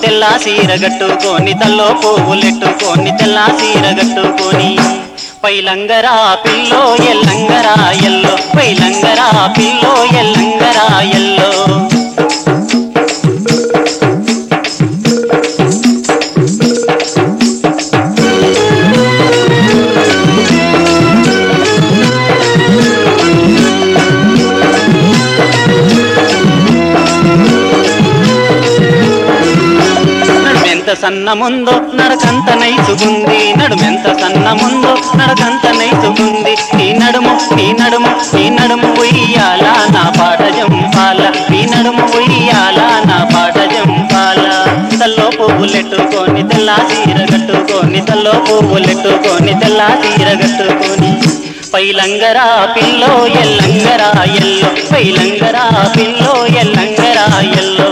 తెల్ల సీర గట్టుకొని తల్లో పువ్వులెట్టుకొని తెల్ల సీర గట్టుకొని పైలంగరా పిల్లో ఎల్లంగరా ఎల్లో పైలంగరా పిల్లో ఎల్లంగరా ఎల్లో నడుమెంత సన్నముందో నడకంత నైసుగుంది నడుమెంత సన్నముందో నడకంత నైసుగుంది నీ నడుము నీ నడుము నీ నడుము ఉయ్యాల నా పాట జంపాల నీ నడుము ఉయ్యాల నా పాట జంపాల తల్లో పువ్వులెట్టుకొని తెల్ల సీర కట్టుకొని తల్లో పువ్వులెట్టుకొని తెల్ల సీర కట్టుకొని పైలంగరా పిల్లో ఎల్లంగరా ఎల్లో పైలంగరా పిల్లో ఎల్లంగరా ఎల్లో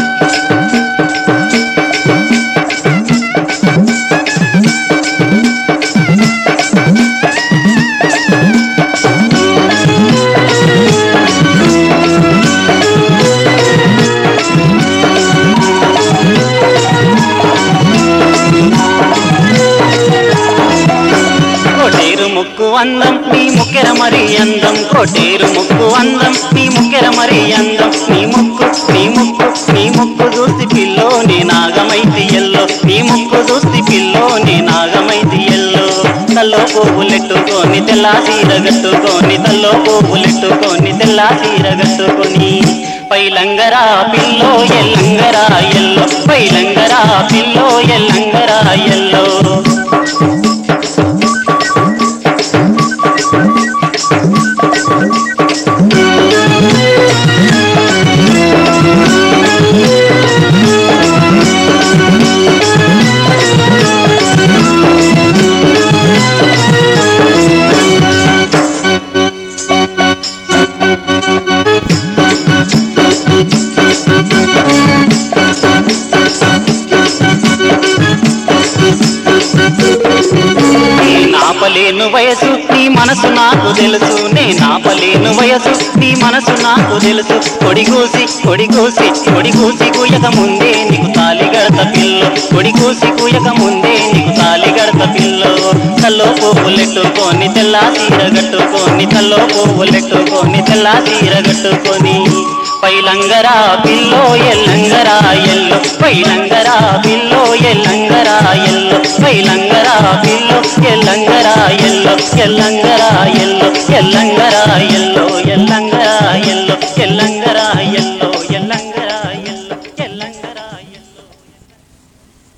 కోటేరు ముక్కు అందం నీ ముక్కెర మరి అందం కోటేరు ముక్కు అందం నీ ముక్కెర మరి అందం నీ ముక్కు నీ ముక్కు నీ ముక్కు చూసి పిల్లో నీ నాగమైతి ఎల్లో నీ ముక్కు చూసి పిల్లో నీ నాగమైతి ఎల్లో తల్లో పువ్వులెట్టుకొని తెల్ల సీర గట్టుకొని తల్లో పువ్వులెట్టుకొని తెల్ల సీర గట్టుకొని పైలంగరా పిల్లో ఎల్లంగరా ఎల్లో పైలంగరా పిల్లో ఎల్లంగరా ఎల్లో నాపలేను వయసు నీ మనసు నాకు తెలుసు నే నాపలేను వయసు నీ మనసు నాకు తెలుసు కొడిగూసి కొడిగూసి కొడిగూసి కూయక ముందే నీకు తాలి గడత పిల్లో కొడిగూసి కూయక ముందే నీకు తాలి గడత పిల్లో తల్లో పువ్వులెట్టుకొని తెల్ల సీర గట్టుకొని తల్లో పువ్వులెట్టుకొని తెల్ల సీర గట్టుకొని పైలంగరా పిల్లో ఎల్లంగరా ఎల్లో పైలంగరా పిల్లో ఎల్లంగరా ఎల్లో పైలంగరా పిల్లో ఎల్లంగరా ఎల్లో ఎల్లంగరా ఎల్లో ఎల్లంగరా ఎల్లో